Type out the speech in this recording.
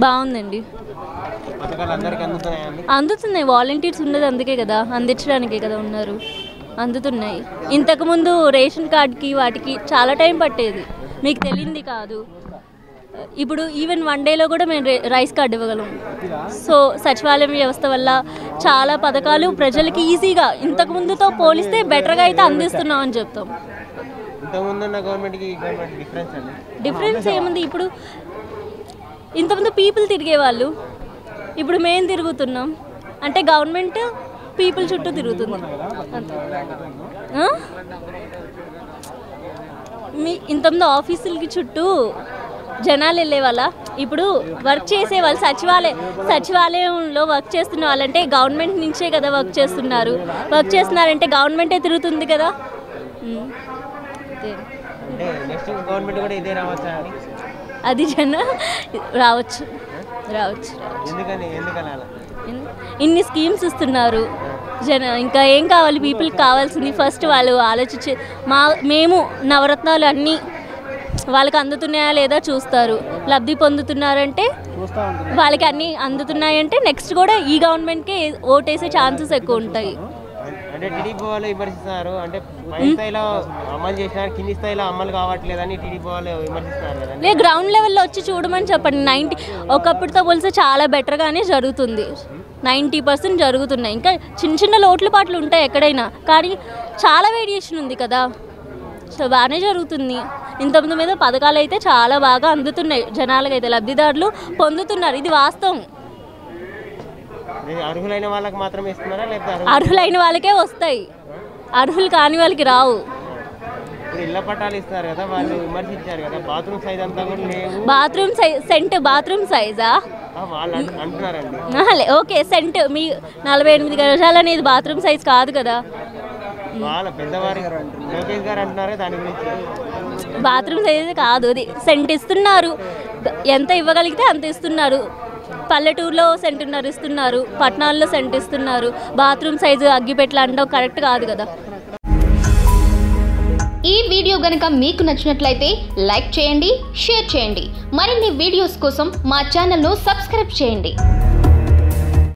బాగుందండి పథకాలు అందరికీ అందుతున్నాయండి అందుతున్నాయి వాలంటీర్స్ ఉన్నది అందుకే కదా అందించడానికే కదా ఉన్నారు అందుతున్నాయి ఇంతకుముందు రేషన్ కార్డ్కి వాటికి చాలా టైం పట్టేది మీకు తెలియంది కాదు ఇప్పుడు ఈవెన్ వన్ డేలో కూడా మేము రే- రైస్ కార్డ్ ఇవ్వగలం సో సచివాలయం వ్యవస్థ వల్ల చాలా పథకాలు ప్రజలకి ఈజీగా ఇంతకు ముందుతో పోలిస్తే బెటర్గా అయితే అందిస్తున్నాం అని చెప్తాం ఇంతకుముందు ఉన్న గవర్నమెంట్కి ఈ గవర్నమెంట్ డిఫరెన్స్ అండి డిఫరెన్స్ ఏముంది ఇప్పుడు ఇంతకుముందు పీపుల్ తిరిగేవాళ్ళు ఇప్పుడు మేము తిరుగుతున్నాం అంటే గవర్నమెంట్ పీపుల్ చుట్టూ తిరుగుతుంది అంతే. ఆ? మీ ఇంతకుముందు ఆఫీసులకి చుట్టూ జనాలు వెళ్ళే వాళ్ళ ఇప్పుడు వర్క్ చేసే వాళ్ళు సచివాలయం సచివాలయంలో వర్క్ చేస్తున్న వాళ్ళంటే గవర్నమెంట్ నుంచే కదా వర్క్ చేస్తున్నారు వర్క్ చేస్తున్నారంటే గవర్నమెంటే తిరుగుతుంది కదా ఉమ్. అంతే అంటే నెక్స్ట్ గవర్నమెంట్ కూడా ఇదే రావచ్చా అండి అది జన రావచ్చు రావచ్చు ఎందుకని ఎందుకని అలా ఇన్- ఇన్ని స్కీమ్స్ ఇస్తున్నారు జన ఇంకా ఏం కావాలి పీపుల్కి కావాల్సింది ఫస్ట్ వాళ్ళు ఆలోచించే మా మేము నవరత్నాలు అన్నీ వాళ్ళకి అందుతున్నాయా లేదా చూస్తారు లబ్ధి పొందుతున్నారంటే చూస్తూ ఉంటుంది వాళ్ళకి అన్నీ అందుతున్నాయంటే నెక్స్ట్ కూడా ఈ గవర్నమెంట్కే ఓటేసే ఛాన్సెస్ ఎక్కువ ఉంటాయి అంటే టీడీపీ వాళ్ళు విమర్శిస్తున్నారు అంటే పై స్థాయిలో అమలు చేసినారు కింది స్థాయిలో అమలు కావట్లేదని టీడీపీ వాళ్ళు విమర్శిస్తున్నారు కదండి లే గ్రౌండ్ లెవెల్లో వచ్చి చూడమని చెప్పండి నైంటీ ఒకప్పటితో పోలిస్తే చాలా బెటర్గానే జరుగుతుంది నైంటీ పర్సెంట్ జరుగుతున్నాయి ఇంకా చిన్న చిన్న లోట్లు పాటలు ఉంటాయి ఎక్కడైనా కానీ చాలా వేరియేషన్ ఉంది కదా సో బాగానే జరుగుతుంది ఇంతకుముందు మీద పథకాలు అయితే చాలా బాగా అందుతున్నాయి జనాలకైతే లబ్ధిదారులు పొందుతున్నారు ఇది వాస్తవం ఇది అర్హులైన వాళ్ళకి మాత్రమే ఇస్తున్నారా లేకపోతే అర్హులు అర్హులైన వాళ్ళకే వస్తాయి అర్హులు కాని వాళ్ళకి రావు ఇప్పుడు ఇళ్ల పట్టాలు ఇస్తారు కదా వాళ్ళు విమర్శించారు కదా బాత్రూమ్ సైజ్ అంతా కూడా లేవు బాత్రూమ్ సైజ్ సెంట్ బాత్రూమ్ సైజా ఆ, వాళ్ళు అంటు- అంటున్నారండి ఆహలే, ఓకే సెంట్ మీ నలభై ఎనిమిది గజాలు అనేది బాత్రూమ్ సైజ్ కాదు కదా వాళ్ళ పెద్దవారి లోకేష్ గారు అంటున్నారు దాని గురించి బాత్రూమ్ సైజ్ కాదు అది సెంట్ ఇస్తున్నారు ఎంత ఇవ్వగలిగితే అంత ఇస్తున్నారు పల్లెటూరులో సెంటున్నర ఇస్తున్నారు పట్టణాల్లో సెంట్ ఇస్తున్నారు బాత్రూమ్ సైజు అగ్గిపెట్లు అనడం కరెక్ట్ కాదు కదా ఈ వీడియో గనుక మీకు నచ్చినట్లయితే లైక్ చేయండి షేర్ చేయండి మరిన్ని వీడియోస్ కోసం మా ఛానల్ను సబ్స్క్రైబ్ చేయండి